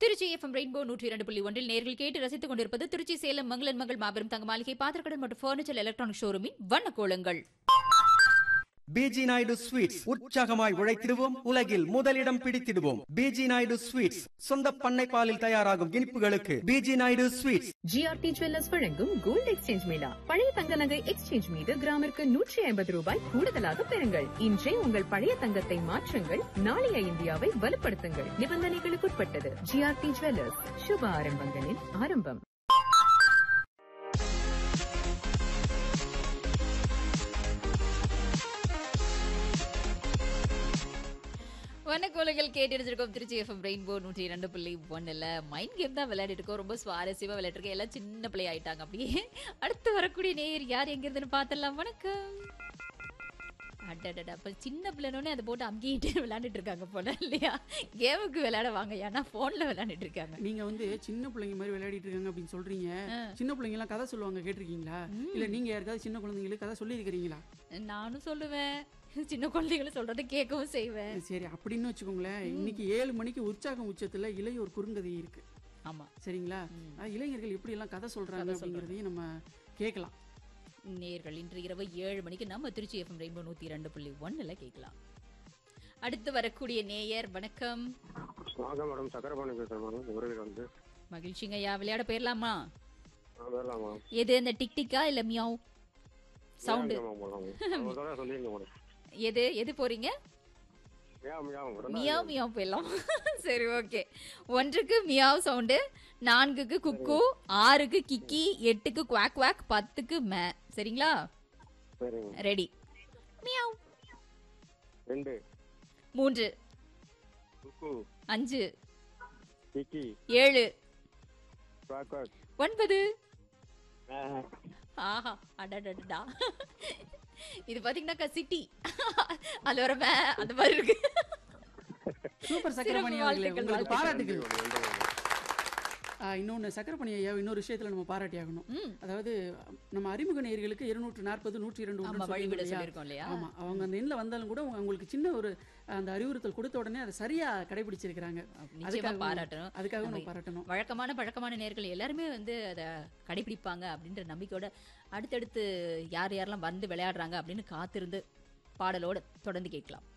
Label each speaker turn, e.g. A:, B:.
A: Trichy FM rainbow நூற்றி இரண்டு புள்ளி ஒன்றில் நேர்கள் கேட்டு ரசித்துக் கொண்டிருப்பது திருச்சி சேலம் மங்களன் மகள் மாபெரும் தங்க மாளிகை பாத்திரக்கடன் மற்றும் பர்னிச்சர் எலக்ட்ரானிக் ஷோரூமின் வண்ணக்கோலங்கள்
B: பிஜி நாயுடு ஸ்வீட்ஸ் உற்சாகமாய் உழைத்திடுவோம் உலகில் முதலிடம் பிடித்திடுவோம் பிஜி நாயுடு ஸ்வீட்ஸ் சொந்த பண்ணை பாலில் தயாராகும் இனிப்புகளுக்கு P G Naidu sweets
C: G R T jewellers வழங்கும் கோல்ட் எக்ஸ்சேஞ்ச் மேளா பழைய தங்க நகை எக்ஸ்சேஞ்ச் மீது கிராமிற்கு நூற்றி ஐம்பது ரூபாய் கூடுதலாக பெறுங்கள் இன்றே உங்கள் பழைய தங்கத்தை மாற்றுங்கள் நாளைய இந்தியாவை வலுப்படுத்துங்கள் நிபந்தனைகளுக்குட்பட்டது ஜிஆர்டி ஜுவல்லர்ஸ் சுப ஆரம்பங்களின் ஆரம்பம்
A: வண்ணக்கோலங்கள் கேட்டு திருச்சி எஃப்எம் ரெயின்போ நூற்றி இரண்டு புள்ளி ஒன்னுல மைண்ட் கேம் தான் விளையாடிட்டு இருக்கோம் ரொம்ப சுவாரஸ்யமா விளையாட்டு இருக்கோம் எல்லாம் சின்ன பிள்ளை ஆயிட்டாங்க அப்படியே அடுத்து வரக்கூடிய நேயர் யார் எங்க இருந்துன்னு பாத்திரலாம் வணக்கம் அடடடா அப்ப சின்ன பிள்ளைனோடனே அதை போட்டு அங்கேயிட்டு விளையாண்டுட்டு இருக்காங்க போல இல்லையா கேமுக்கு விளையாட வாங்க ஏன்னா போன்ல விளையாண்டுட்டு இருக்காங்க
D: நீங்க வந்து சின்ன பிள்ளைங்க மாதிரி விளையாடிட்டு இருக்காங்க அப்படின்னு சொல்றீங்க சின்ன பிள்ளைங்க எல்லாம் கதை சொல்லுவாங்க கேட்டிருக்கீங்களா இல்ல நீங்க யாருக்காவது சின்ன குழந்தைங்களுக்கு கதை சொல்லி இருக்கிறீங்களா
A: நானும் சொல்லுவேன் சின்ன குழந்தைகளும் சொல்றதை கேட்கவும் செய்வேன்
D: சரி அப்படின்னு வச்சுக்கோங்களேன் இன்னைக்கு ஏழு மணிக்கு உற்சாகம் உச்சத்துல இளையோர் குறுங்கதை இருக்கு
A: ஆமா
D: சரிங்களா அஹ் இளைஞர்கள் எப்படி எல்லாம் கதை சொல்றாங்க அப்படிங்கறதையும் நம்ம கேட்கலாம்
A: நேர்கள் இன்று இரவு ஏழு மணிக்கு நம்ம திருச்சி எஃப்எம் ரெயின்போ நூத்தி இரண்டு புள்ளி ஒன்னுல கேட்கலாம் அடுத்து வரக்கூடிய நேயர் வணக்கம்
E: வணக்கம் மேடம் சக்கரபாணி பேசுறேன் மேடம் உறவில் வந்து
A: மகிழ்ச்சிங்க ஐயா விளையாட போயிடலாமா
E: வரலாம் மேடம்
A: எது இந்த டிக் டிக்கா இல்ல மியாவ் சவுண்டு
E: போடலாம் சொல்லிருங்க மேடம்
A: எது எது போறீங்க
E: meow meow madam
A: meow meow போயிடலாம் சரி ஓகே ஒன்றுக்கு மியாவ் சவுண்டு நான்குக்கு குக்கு ஆறுக்கு கிக்கி எட்டுக்கு குவாக் குவாக் பத்துக்கு மே சரிங்களா
E: சரிங்க
A: ரெடி மியாவ்
E: ரெண்டு
A: மூன்று
E: குக்கு
A: அஞ்சு
E: கிக்கி
A: ஏழு
E: குவாக் குவாக்
A: ஒன்பது
E: ஆஹ்.
A: ஆஹா அடடடா இது பாத்தீங்கன்னாக்கா சிட்டி அதுல வர மே அந்த மாதிரி இருக்கு
D: சூப்பர் சக்கரமணி
A: சிறப்பு
D: அவர்களே
A: வாழ்த்துக்கள்,
D: உங்களுக்கு பாராட்டுகள்
E: நன்றி மேடம்.
D: ஆஹ் இன்னொன்னு சக்கரப்பணி ஐயா இன்னொரு விஷயத்துல நம்ம பாராட்டி ஆகணும்
A: ம்.
D: அதாவது நம்ம அறிமுக நேயர்களுக்கு இருநூற்று நாற்பது நூற்றி இரண்டு
A: ஆமா
D: ஒன்று
A: வழிவிட
D: சொல்லியிருக்கோம் இல்லையா?
A: சொல்லிருக்கோம் இல்லையா
D: ஆமா அவங்க அந்த எண்ணில் வந்தாலும் கூட அவங்க- அவங்களுக்கு சின்ன ஒரு அந்த அறிவுறுத்தல் கொடுத்த உடனே அதை சரியா கடைபிடிச்சிருக்கிறாங்க
A: நிச்சயமா
D: அதுக்காக
A: பாராட்டணும்
D: அதுக்காக நம்ம
A: நம்ம
D: பாராட்டணும்
A: வழக்கமான பழக்கமான நேர்கள் எல்லாருமே வந்து அதை கடைபிடிப்பாங்க அப்படின்ற நம்பிக்கையோட அடுத்தடுத்து யார் யாரெல்லாம் வந்து விளையாடுறாங்க அப்படின்னு காத்திருந்து பாடலோட தொடர்ந்து கேட்கலாம்